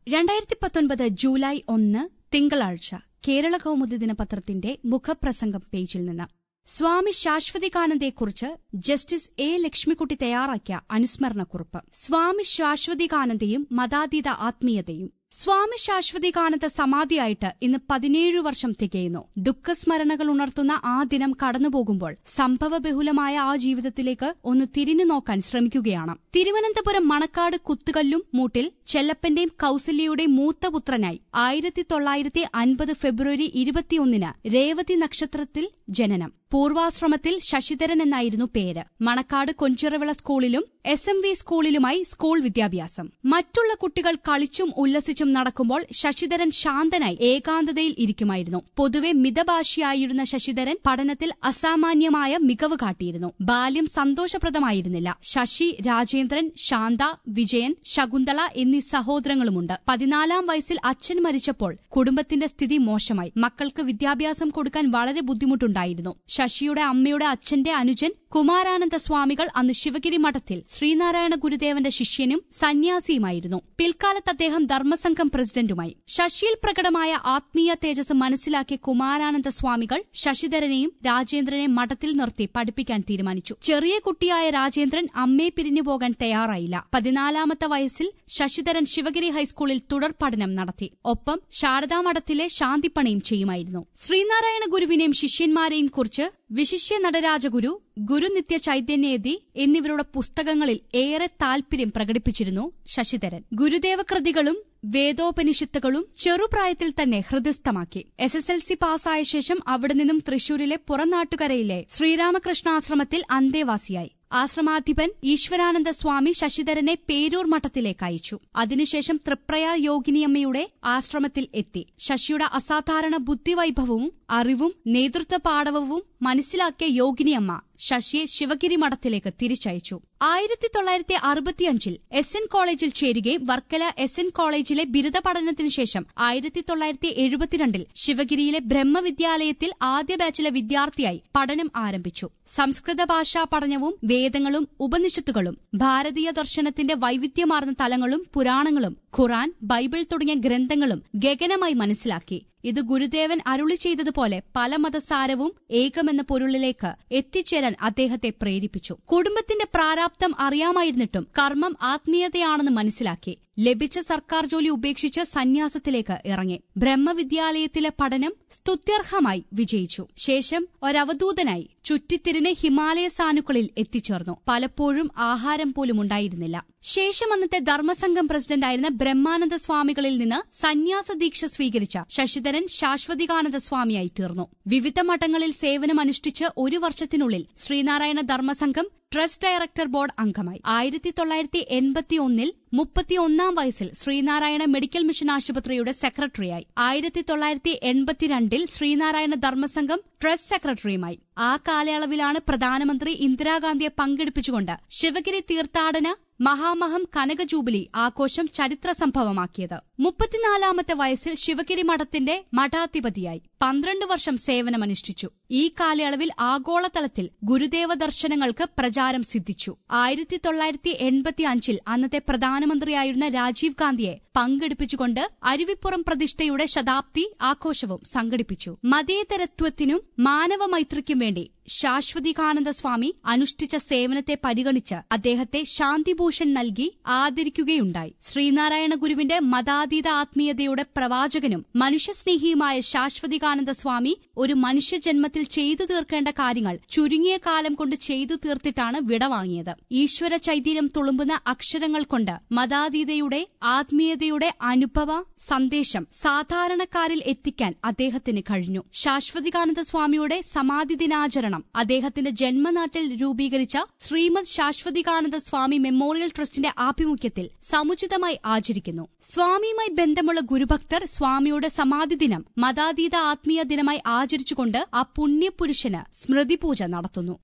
രണ്ടായിരത്തി പത്തൊൻപത് ജൂലൈ ഒന്ന് തിങ്കളാഴ്ച കേരള കൗമുദി ദിനപത്രത്തിന്റെ മുഖപ്രസംഗം പേജിൽ നിന്ന് സ്വാമി ശാശ്വതികാനന്ദയെക്കുറിച്ച് ജസ്റ്റിസ് എ ലക്ഷ്മിക്കുട്ടി തയ്യാറാക്കിയ അനുസ്മരണക്കുറിപ്പ് സ്വാമി ശാശ്വതികാനന്ദയും മതാതീത ആത്മീയതയും സ്വാമി ശാശ്വതികാനന്ദ സമാധിയായിട്ട് ഇന്ന് പതിനേഴു വർഷം തികയുന്നു ദുഃഖസ്മരണകൾ ഉണർത്തുന്ന ആ ദിനം കടന്നുപോകുമ്പോൾ സംഭവബഹുലമായ ആ ജീവിതത്തിലേക്ക് ഒന്ന് തിരിഞ്ഞു നോക്കാൻ ശ്രമിക്കുകയാണ് തിരുവനന്തപുരം മണക്കാട് കുത്തുകല്ലും മൂട്ടിൽ ചെല്ലപ്പന്റെയും കൌസല്യയുടെയും മൂത്ത പുത്രനായി ആയിരത്തി തൊള്ളായിരത്തി അൻപത് ഫെബ്രുവരി ഇരുപത്തിയൊന്നിന് രേവതി നക്ഷത്രത്തിൽ ജനനം പൂർവാശ്രമത്തിൽ ശശിധരൻ എന്നായിരുന്നു പേര് മണക്കാട് കൊഞ്ചിറവിള സ്കൂളിലും എസ് എം വി സ്കൂളിലുമായി സ്കൂൾ വിദ്യാഭ്യാസം മറ്റുള്ള കുട്ടികൾ കളിച്ചും ഉല്ലസിച്ചും നടക്കുമ്പോൾ ശശിധരൻ ശാന്തനായി ഏകാന്തതയിൽ ഇരിക്കുമായിരുന്നു പൊതുവെ മിതഭാഷിയായിരുന്ന ശശിധരൻ പഠനത്തിൽ അസാമാന്യമായ മികവ് കാട്ടിയിരുന്നു ബാല്യം സന്തോഷപ്രദമായിരുന്നില്ല ശശി രാജേന്ദ്രൻ ശാന്ത വിജയൻ ശകുന്തള എന്നീ സഹോദരങ്ങളുമുണ്ട് പതിനാലാം വയസ്സിൽ അച്ഛൻ മരിച്ചപ്പോൾ കുടുംബത്തിന്റെ സ്ഥിതി മോശമായി മക്കൾക്ക് വിദ്യാഭ്യാസം കൊടുക്കാൻ വളരെ ബുദ്ധിമുട്ടുണ്ടായിരുന്നു ശശിയുടെ അമ്മയുടെ അച്ഛന്റെ അനുജൻ കുമാരാനന്ദ സ്വാമികൾ അന്ന് ശിവഗിരി മഠത്തിൽ ശ്രീനാരായണ ഗുരുദേവന്റെ ശിഷ്യനും സന്യാസിയുമായിരുന്നു പിൽക്കാലത്ത് അദ്ദേഹം ധർമ്മസംഘം പ്രസിഡന്റുമായി ശശിയിൽ പ്രകടമായ ആത്മീയ തേജസ് മനസ്സിലാക്കിയ കുമാരാനന്ദ സ്വാമികൾ ശശിധരനെയും രാജേന്ദ്രനെയും മഠത്തിൽ നിർത്തി പഠിപ്പിക്കാൻ തീരുമാനിച്ചു ചെറിയ കുട്ടിയായ രാജേന്ദ്രൻ അമ്മയെ പിരിഞ്ഞു പോകാൻ തയ്യാറായില്ല പതിനാലാമത്തെ വയസ്സിൽ ശശിധരൻ ശിവഗിരി ഹൈസ്കൂളിൽ തുടർ പഠനം നടത്തി ഒപ്പം ശാരദാ മഠത്തിലെ ശാന്തിപ്പണിയും ചെയ്യുമായിരുന്നു ശ്രീനാരായണ ഗുരുവിനെയും ശിഷ്യന്മാരെയും കുറിച്ച് വിശിഷ്യ നടരാജഗുരു ഗുരുനിത്യ ചൈതന്യേതി എന്നിവരുടെ പുസ്തകങ്ങളിൽ ഏറെ താൽപര്യം പ്രകടിപ്പിച്ചിരുന്നു ശശിധരൻ ഗുരുദേവ കൃതികളും വേദോപനിഷത്തുകളും ചെറുപ്രായത്തിൽ തന്നെ ഹൃദയസ്ഥമാക്കി എസ് എസ് എൽ സി പാസ്സായ ശേഷം അവിടെ നിന്നും തൃശൂരിലെ പുറനാട്ടുകരയിലെ ശ്രീരാമകൃഷ്ണാശ്രമത്തിൽ അന്തേവാസിയായി ആശ്രമാധിപൻ ഈശ്വരാനന്ദ സ്വാമി ശശിധരനെ പേരൂർ മഠത്തിലേക്ക് അയച്ചു അതിനുശേഷം തൃപ്രയാർ യോഗിനിയമ്മയുടെ ആശ്രമത്തിൽ എത്തി ശശിയുടെ അസാധാരണ ബുദ്ധിവൈഭവവും അറിവും നേതൃത്വ പാടവവും മനസ്സിലാക്കിയ യോഗിനിയമ്മ ശശിയെ ശിവഗിരി മഠത്തിലേക്ക് തിരിച്ചയച്ചു ആയിരത്തി തൊള്ളായിരത്തി അറുപത്തിയഞ്ചിൽ എസ് എൻ കോളേജിൽ ചേരുകയും വർക്കല എസ് എൻ കോളേജിലെ ബിരുദ പഠനത്തിനു ശേഷം ആയിരത്തി തൊള്ളായിരത്തി എഴുപത്തിരണ്ടിൽ ശിവഗിരിയിലെ ബ്രഹ്മവിദ്യാലയത്തിൽ ആദ്യ ബാച്ചിലെ വിദ്യാർത്ഥിയായി പഠനം ആരംഭിച്ചു സംസ്കൃത ഭാഷാ പഠനവും വേദങ്ങളും ഉപനിഷത്തുകളും ഭാരതീയ ദർശനത്തിന്റെ വൈവിധ്യമാർന്ന തലങ്ങളും പുരാണങ്ങളും ഖുറാൻ ബൈബിൾ തുടങ്ങിയ ഗ്രന്ഥങ്ങളും ഗഗനമായി മനസ്സിലാക്കി ഇത് ഗുരുദേവൻ അരുളി ചെയ്തതുപോലെ പല മതസാരവും ഏകമെന്ന പൊരുളിലേക്ക് എത്തിച്ചേരാൻ അദ്ദേഹത്തെ പ്രേരിപ്പിച്ചു കുടുംബത്തിന്റെ പ്രാരാബ്ദം അറിയാമായിരുന്നിട്ടും കർമ്മം ആത്മീയതയാണെന്ന് മനസ്സിലാക്കി ലഭിച്ച സർക്കാർ ജോലി ഉപേക്ഷിച്ച് സന്യാസത്തിലേക്ക് ഇറങ്ങി ബ്രഹ്മവിദ്യാലയത്തിലെ പഠനം സ്തുത്യർഹമായി വിജയിച്ചു ശേഷം ഒരവധൂതനായി ചുറ്റിത്തിരിന് ഹിമാലയ സാനുക്കളിൽ എത്തിച്ചേർന്നു പലപ്പോഴും ആഹാരം പോലും ഉണ്ടായിരുന്നില്ല ശേഷം അന്നത്തെ ധർമ്മസംഘം പ്രസിഡന്റായിരുന്ന ബ്രഹ്മാനന്ദ സ്വാമികളിൽ നിന്ന് സന്യാസ ദീക്ഷ സ്വീകരിച്ച ശശിധരൻ ശാശ്വതികാനന്ദ സ്വാമിയായി തീർന്നു വിവിധ മഠങ്ങളിൽ സേവനമനുഷ്ഠിച്ച് ഒരു വർഷത്തിനുള്ളിൽ Sreenarayana Dharmasangham trust director board അംഗമായി ആയിരത്തി തൊള്ളായിരത്തി എൺപത്തിയൊന്നിൽ മുപ്പത്തിയൊന്നാം വയസ്സിൽ ശ്രീനാരായണ മെഡിക്കൽ മിഷൻ ആശുപത്രിയുടെ സെക്രട്ടറിയായി ആയിരത്തി തൊള്ളായിരത്തി എൺപത്തിരണ്ടിൽ ശ്രീനാരായണ ധർമ്മസംഘം ട്രസ്റ്റ് സെക്രട്ടറിയുമായി ആ കാലയളവിലാണ് പ്രധാനമന്ത്രി ഇന്ദിരാഗാന്ധിയെ പങ്കെടുപ്പിച്ചുകൊണ്ട് ശിവഗിരി തീർത്ഥാടന മഹാമഹം കനക ജൂബിലി ആഘോഷം ചരിത്ര സംഭവമാക്കിയത് മുപ്പത്തിനാലാമത്തെ വയസ്സിൽ ശിവഗിരി മഠത്തിന്റെ മഠാധിപതിയായി പന്ത്രണ്ട് വർഷം സേവനമനുഷ്ഠിച്ചു ഈ കാലയളവിൽ ആഗോളതലത്തിൽ ഗുരുദേവ ദർശനങ്ങൾക്ക് പ്രചാരം സിദ്ധിച്ചു ആയിരത്തി തൊള്ളായിരത്തി എൺപത്തി അഞ്ചിൽ അന്നത്തെ പ്രധാനമന്ത്രിയായിരുന്ന രാജീവ് ഗാന്ധിയെ പങ്കെടുപ്പിച്ചുകൊണ്ട് അരുവിപ്പുറം പ്രതിഷ്ഠയുടെ ശതാബ്ദി ആഘോഷവും സംഘടിപ്പിച്ചു മതേതരത്വത്തിനും മാനവമൈത്രിക്കും വേണ്ടി ശാശ്വതികാനന്ദ സ്വാമി അനുഷ്ഠിച്ച സേവനത്തെ പരിഗണിച്ച് അദ്ദേഹത്തെ ശാന്തിഭൂഷൺ നൽകി ആദരിക്കുകയുണ്ടായി ശ്രീനാരായണ ഗുരുവിന്റെ മതാതീത ആത്മീയതയുടെ പ്രവാചകനും മനുഷ്യസ്നേഹിയുമായ ശാശ്വതികാനന്ദ സ്വാമി ഒരു മനുഷ്യജന്മത്തിൽ ചെയ്തു തീർക്കേണ്ട കാര്യങ്ങൾ ചുരുങ്ങിയ കാലം കൊണ്ട് ചെയ്തു തീർത്തിട്ടാണ് വിടവാങ്ങിയത് ഈശ്വര ചൈതന്യം തുളുമ്പുന്ന അക്ഷരങ്ങൾ കൊണ്ട് മതാതീതയുടെ ആത്മീയതയുടെ അനുഭവ സന്ദേശം സാധാരണക്കാരിൽ എത്തിക്കാൻ അദ്ദേഹത്തിന് കഴിഞ്ഞു ശാശ്വതികാനന്ദ സ്വാമിയുടെ സമാധി ദിനാചരണം അദ്ദേഹത്തിന്റെ ജന്മനാട്ടിൽ രൂപീകരിച്ച ശ്രീമദ് ശാശ്വതികാനന്ദ സ്വാമി മെമ്മോറിയൽ ട്രസ്റ്റിന്റെ ആഭിമുഖ്യത്തിൽ സമുചിതമായി ആചരിക്കുന്നു സ്വാമിയുമായി ബന്ധമുള്ള ഗുരുഭക്തർ സ്വാമിയുടെ സമാധി ദിനം മതാതീത ആത്മീയ ദിനമായി ആചരിച്ചുകൊണ്ട് ആ പുണ്യപുരുഷന് സ്മൃതിപൂജ നടത്തുന്നു